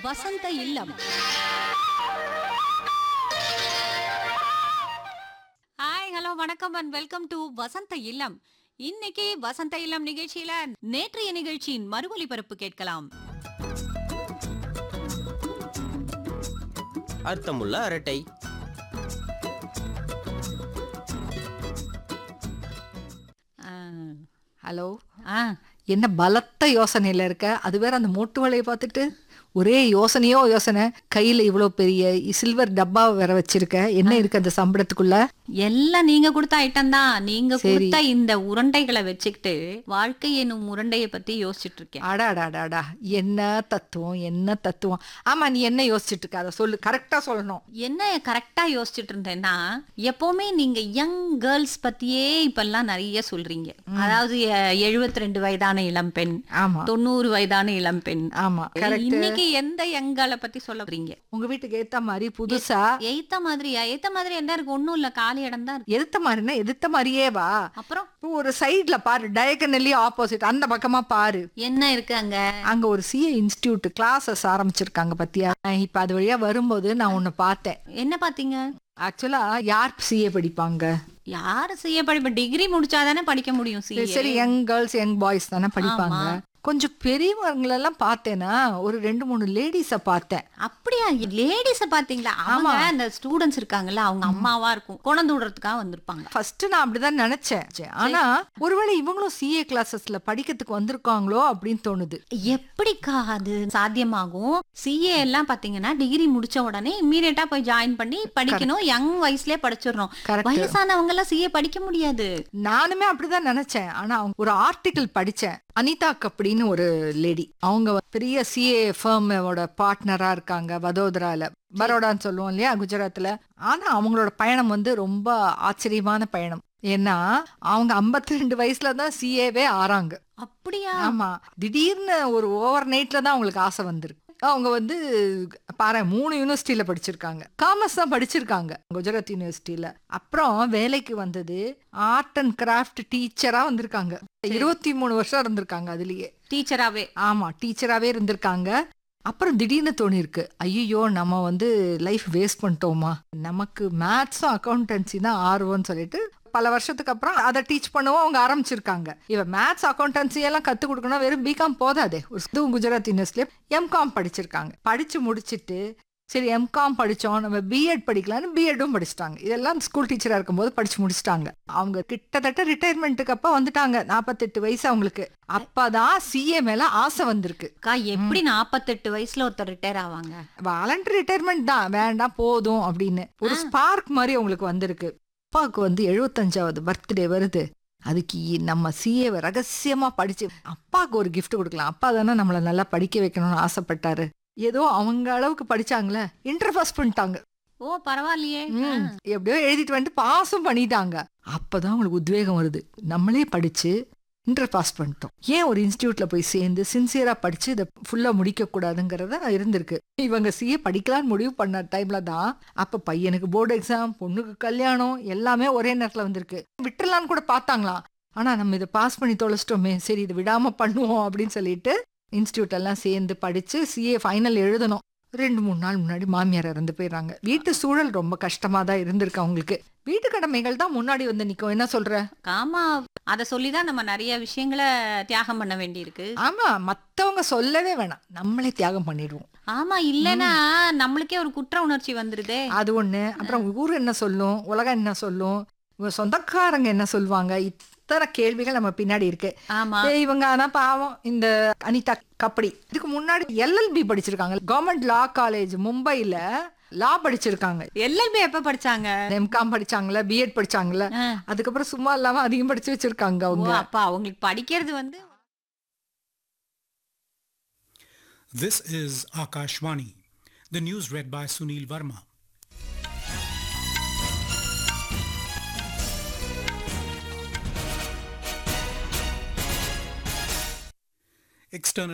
வசந்த இல்லம் hi hello வணக்கம் அண்ட் வெல்கம் டு வசந்த இல்லம் இன்னைக்கு வசந்த இல்லம் நிகழ்ச்சியில நேற்றைய நிகழ்ச்சியின் மறு ஒலிபரப்பு கேட்கலாம் அர்த்தமுள்ள அரட்டை ஹலோ ஆ என்ன பலத்த யோசனையில இருக்க அது வேற அந்த மோட்டு வலையை பார்த்துட்டு ஒரே யோசனையோ யோசனை கையில இவ்வளோ பெரிய சில்வர் டப்பாவை வேற வச்சிருக்க என்ன இருக்கு அந்த சம்பளத்துக்குள்ள எல்லாம் நீங்க கொடுத்த ஐட்டம் தான் நீங்க சரி. கொடுத்த இந்த உருண்டைகளை வச்சுக்கிட்டு வாழ்க்கை எனும் உருண்டைய பத்தி யோசிச்சுட்டு இருக்கேன் அடாடாடாடா என்ன தத்துவம் என்ன தத்துவம் ஆமா நீ என்ன யோசிச்சுட்டு இருக்க அதை சொல்லு கரெக்டா சொல்லணும் என்ன கரெக்டா யோசிச்சுட்டு இருந்தேன்னா எப்பவுமே நீங்க யங் கேர்ள்ஸ் பத்தியே இப்பெல்லாம் நிறைய சொல்றீங்க அதாவது எழுபத்தி ரெண்டு வயதான இளம்பெண் ஆமா தொண்ணூறு வயதான இளம்பெண் ஆமா கரெக்ட் இன்னைக்கு எந்த யங்கால பத்தி சொல்ல போறீங்க உங்க வீட்டுக்கு ஏத்த மாதிரி புதுசா எய்த்த மாதிரியா எய்த்த மாதிரி என்ன இருக்கு ஒண்ணும் இல்ல காலி இடம் தான் இருக்கு எதிர்த்த மாதிரின்னா எதிர்த்த மாதிரியே வா அப்புறம் இப்போ ஒரு சைடுல பாரு டயகனலி ஆப்போசிட் அந்த பக்கமா பாரு என்ன இருக்கு அங்க அங்க ஒரு சிஏ இன்ஸ்டிடியூட் கிளாஸஸ் ஆரம்பிச்சிருக்காங்க பத்தியா இப்ப அது வழியா வரும்போது நான் உன்னை பார்த்தேன் என்ன பாத்தீங்க ஆக்சுவலா யார் சிஏ படிப்பாங்க யாரு செய்ய படிப்ப டிகிரி முடிச்சாதானே படிக்க முடியும் சரி, CA? சரி யங் கேர்ள்ஸ் யங் பாய்ஸ் தானே படிப்பாங்க ஆமா. கொஞ்சம் பெரியவங்களெல்லாம் பார்த்தேன்னா ஒரு ரெண்டு மூணு லேடிஸ பார்த்தேன் அப்படியா லேடிஸ பாத்தீங்களா அவங்க ஆமா. அந்த ஸ்டூடெண்ட்ஸ் இருக்காங்கல்ல அவங்க அம்மாவா இருக்கும் குழந்தை விடுறதுக்காக வந்திருப்பாங்க ஃபர்ஸ்ட் நான் அப்படிதான் நினைச்சேன் சரி, ஆனா ஒருவேளை இவங்களும் சிஏ கிளாஸஸ்ல படிக்கிறதுக்கு வந்திருக்காங்களோ அப்படின்னு தோணுது எப்படிக்கா அது சாத்தியமாகும் சிஏ எல்லாம் பாத்தீங்கன்னா டிகிரி முடிச்ச உடனே இம்மீடியட்டா போய் ஜாயின் பண்ணி படிக்கணும் யங் வயசுலயே படிச்சிடணும் கரெக்ட் வயசானவங்க எல்லாம் சிஏ படிக்க முடியாது நானுமே அப்படிதான் நினைச்சேன் ஆனா அவங்க ஒரு ஆர்டிகிள் படிச்சேன் அனிதா கப்டின்னு ஒரு லேடி அவங்க பெரிய சிஏ ஃபேமோட பார்ட்னரா இருக்காங்க வதோதரால பரோடான்னு சொல்லுவோம் இல்லையா குஜராத்ல ஆனா அவங்களோட பயணம் வந்து ரொம்ப ஆச்சரியமான பயணம் ஏன்னா அவங்க 52 ரெண்டு வயசுல தான் சிஏவே ஆறாங்க அப்படியா ஆமா திடீர்னு ஒரு ஓவர் நைட்ல தான் அவங்களுக்கு ஆசை வந்திருக்கு அவங்க வந்து பாரு மூணு யூனிவர்சிட்டியில படிச்சிருக்காங்க காமர்ஸ் தான் படிச்சிருக்காங்க குஜராத் யூனிவர்சிட்டியில அப்புறம் வேலைக்கு வந்தது ஆர்ட் அண்ட் கிராஃப்ட் டீச்சரா வந்திருக்காங்க இருபத்தி மூணு வருஷம் இருந்திருக்காங்க அதுலயே டீச்சராவே ஆமா டீச்சராகவே இருந்திருக்காங்க அப்புறம் திடீர்னு தோணிருக்கு ஐயோ நம்ம வந்து லைஃப் வேஸ்ட் பண்ணிட்டோமா நமக்கு மேத்ஸும் அக்கௌண்டன்சி தான் ஆர்வம்னு சொல்லிட்டு பல வருஷத்துக்கு அப்புறம் அதை டீச் பண்ணவும் அவங்க ஆரம்பிச்சிருக்காங்க இவ மேத்ஸ் அக்கௌண்டன்சி எல்லாம் கத்து கொடுக்கணும் வெறும் பிகாம் போதாதே ஒரு இதுவும் குஜராத் யூனிவர்சிட்டியில எம்காம் படிச்சிருக்காங்க படிச்சு முடிச்சிட்டு சரி எம்காம் படிச்சோம் நம்ம பிஎட் படிக்கலாம்னு பிஎட்டும் படிச்சிட்டாங்க இதெல்லாம் ஸ்கூல் டீச்சரா இருக்கும்போது படிச்சு முடிச்சிட்டாங்க அவங்க கிட்டத்தட்ட ரிட்டையர்மெண்ட்டுக்கு அப்ப வந்துட்டாங்க நாற்பத்தெட்டு வயசு அவங்களுக்கு அப்பதான் சிஏ மேல ஆசை வந்திருக்கு அக்கா எப்படி நாப்பத்தெட்டு வயசுல ஒருத்தர் ரிட்டையர் ஆவாங்க வாலண்டரி ரிட்டையர்மெண்ட் தான் வேண்டாம் போதும் அப்படின்னு ஒரு ஸ்பார்க் மாதிரி அவங்களுக்கு வந்திருக்கு அப்பாவுக்கு வந்து எழுபத்தஞ்சாவது பர்த்டே வருது அதுக்கு இ- நம்ம சிஏவை ரகசியமா படிச்சு அப்பாவுக்கு ஒரு gift கொடுக்கலாம் அப்பா தானே நம்மளை நல்லா படிக்க வைக்கணும்னு ஆசைப்பட்டாரு ஏதோ அவங்க அளவுக்கு படிச்சாங்களே இன்டர் பாஸ் பண்ணிட்டாங்க ஓ பரவாயில்லையே ம், எப்படியோ எழுதிட்டு வந்துட்டு பாஸும் பண்ணிட்டாங்க அப்பதான் அவங்களுக்கு உத்வேகம் வருது நம்மளே படிச்சு இன்டர் பாஸ் பண்ணிட்டோம் ஏன் ஒரு இன்ஸ்டியூட்ல போய் சேர்ந்து சின்சியரா படிச்சு இதை ஃபுல்லா முடிக்க கூடாதுங்கிறத இருந்திருக்கு இவங்க சிஏ படிக்கலாம்னு முடிவு பண்ண டைம்ல தான் அப்ப பையனுக்கு போர்டு எக்ஸாம் பொண்ணுக்கு கல்யாணம் எல்லாமே ஒரே நேரத்துல வந்திருக்கு விட்டுறலாம்னு கூட பார்த்தாங்களாம் ஆனா நம்ம இதை பாஸ் பண்ணி தொலைச்சிட்டோமே சரி இது விடாம பண்ணுவோம் அப்படின்னு சொல்லிட்டு இன்ஸ்டியூட் எல்லாம் சேர்ந்து படிச்சு சிஏ ஃபைனல் எழுதணும் ரெண்டு மூணு நாள் முன்னாடி மாமியார் இறந்து போயிடுறாங்க வீட்டு சூழல் ரொம்ப கஷ்டமா தான் இருந்திருக்கு அவங்களுக்கு வீட்டு கடமைகள் தான் முன்னாடி வந்து நிக்கும் என்ன சொல்ற ஆமா அத சொல்லிதான் நம்ம நிறைய விஷயங்களை தியாகம் பண்ண வேண்டியிருக்கு ஆமா மத்தவங்க சொல்லவே வேணாம் நம்மளே தியாகம் பண்ணிடுவோம் ஆமா இல்லனா நம்மளுக்கே ஒரு குற்ற உணர்ச்சி வந்துருதே அது ஒண்ணு அப்புறம் ஊர் என்ன சொல்லும் உலகம் என்ன சொல்லும் இவங்க சொந்தக்காரங்க என்ன சொல்லுவாங்க இத்தனை கேள்விகள் நம்ம பின்னாடி இருக்கு ஆமா ஏய், இவங்க ஆனா பாவம் இந்த அனிதா கப்படி இதுக்கு முன்னாடி எல்எல்பி படிச்சிருக்காங்க கவர்மெண்ட் லா காலேஜ் மும்பைல லா படிச்சிருக்காங்க எல்எல்பி எப்ப படிச்சாங்க எம்காம் படிச்சாங்கல்ல பிஎட் படிச்சாங்கல்ல ஆ. அதுக்கப்புறம் சும்மா இல்லாம அதிகம் படிச்சு வச்சிருக்காங்க ஓ அவங்க அப்ப அவங்களுக்கு படிக்கிறது வந்து This is Akashvani. The news read by Sunil Verma. External